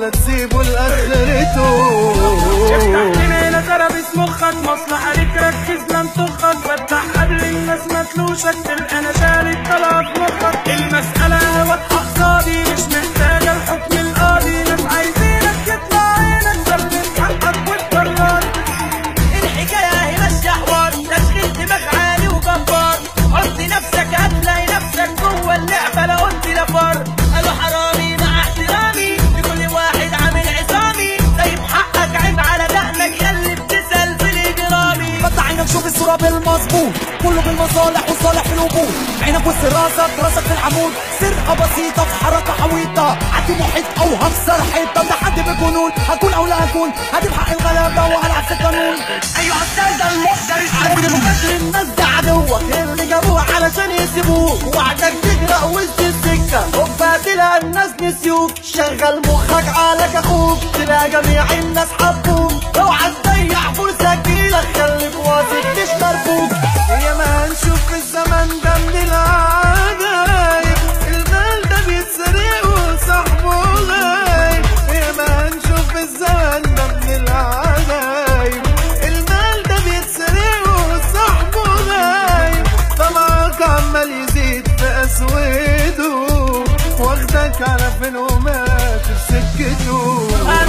ولا تسيبه لاخرته افتح جنينة ترابيس مخك مصلحة ليك ركز لا انتخك فتح قبل الناس ما تلوشك تلقى انا شارك طلع في مخك المسألة واضحة قصادي مش محتاجة الحكم القاضي ناس عايزينك يطلع عينك سلم حقك واتفرج الحكاية هي ماشية حوار تشغيل دماغ عالي وجبار حط نفسك هتلاقي نفسك جوه اللعبة لا قلت لا فر قالوا حرامي مع احترامي لكل واحد عامل عصامي سايب حقك عيب على دقنك ياللي بتسأل في الإجرامي فتح عينك شوف الصورة بالمظبوط كله بالمصالح والصالح في الوجود عينك وسط راسك راسك في العمود سرقة بسيطة في حركة حويطة عدي محيط أو هكسر حيطة ده حد بجنون هكون أو لا هكون هجيب حق الغلابة وعلى عكس القانون أيوة السادة المحترف عارف المفكر الناس ده عدوك اللي جابوه علشان يسيبوك وعدك تجرأ وسط السكة وبادلها الناس نسيوك شغل مخك على اخوك تلاقي جميع الناس حبوك اوعى تضيع فرصة جديدة خليك واثق مش مرفوض يا ما نشوف في الزمن ده من العجايب المال ده بيتسرق وصاحبه غايب يا ما نشوف في الزمن ده من العجايب المال ده بيتسرق وصاحبه غايب طمعك عمال يزيد في اسوده واخدك على فين وماشي في سكته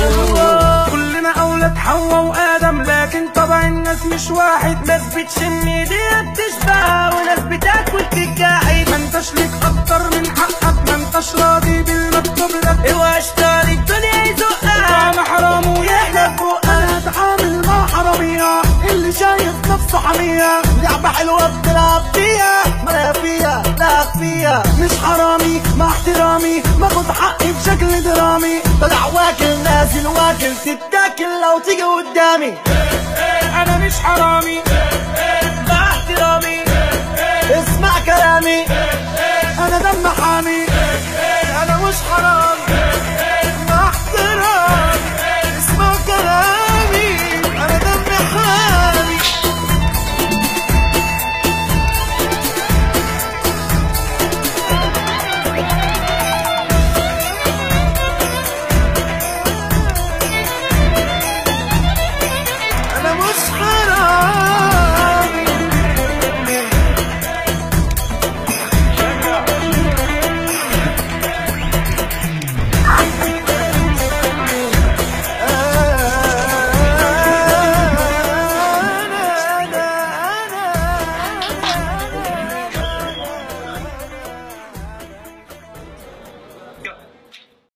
كلنا اولاد حواء وادم لكن طبع الناس مش واحد ناس بتشم ايديها بتشبع وناس بتاكل تتجاحد ما انتش ليك اكتر من حقك ما انتش راضي بالمكتوب لك اوعى اشتري الدنيا يزقها طعم حرام ويحلى فوق انا اتعامل مع حرامية اللي شايف نفسه حمية لعبة حلوة بتلعب فيها ما لا فيها لا فيها مش حرامي مع احترامي باخد حقي بشكل درامي طلع واكل نازل واكل تتاكل لو تيجي قدامي انا مش حرامي مع احترامي اسمع كلامي انا دم حامي انا مش حرام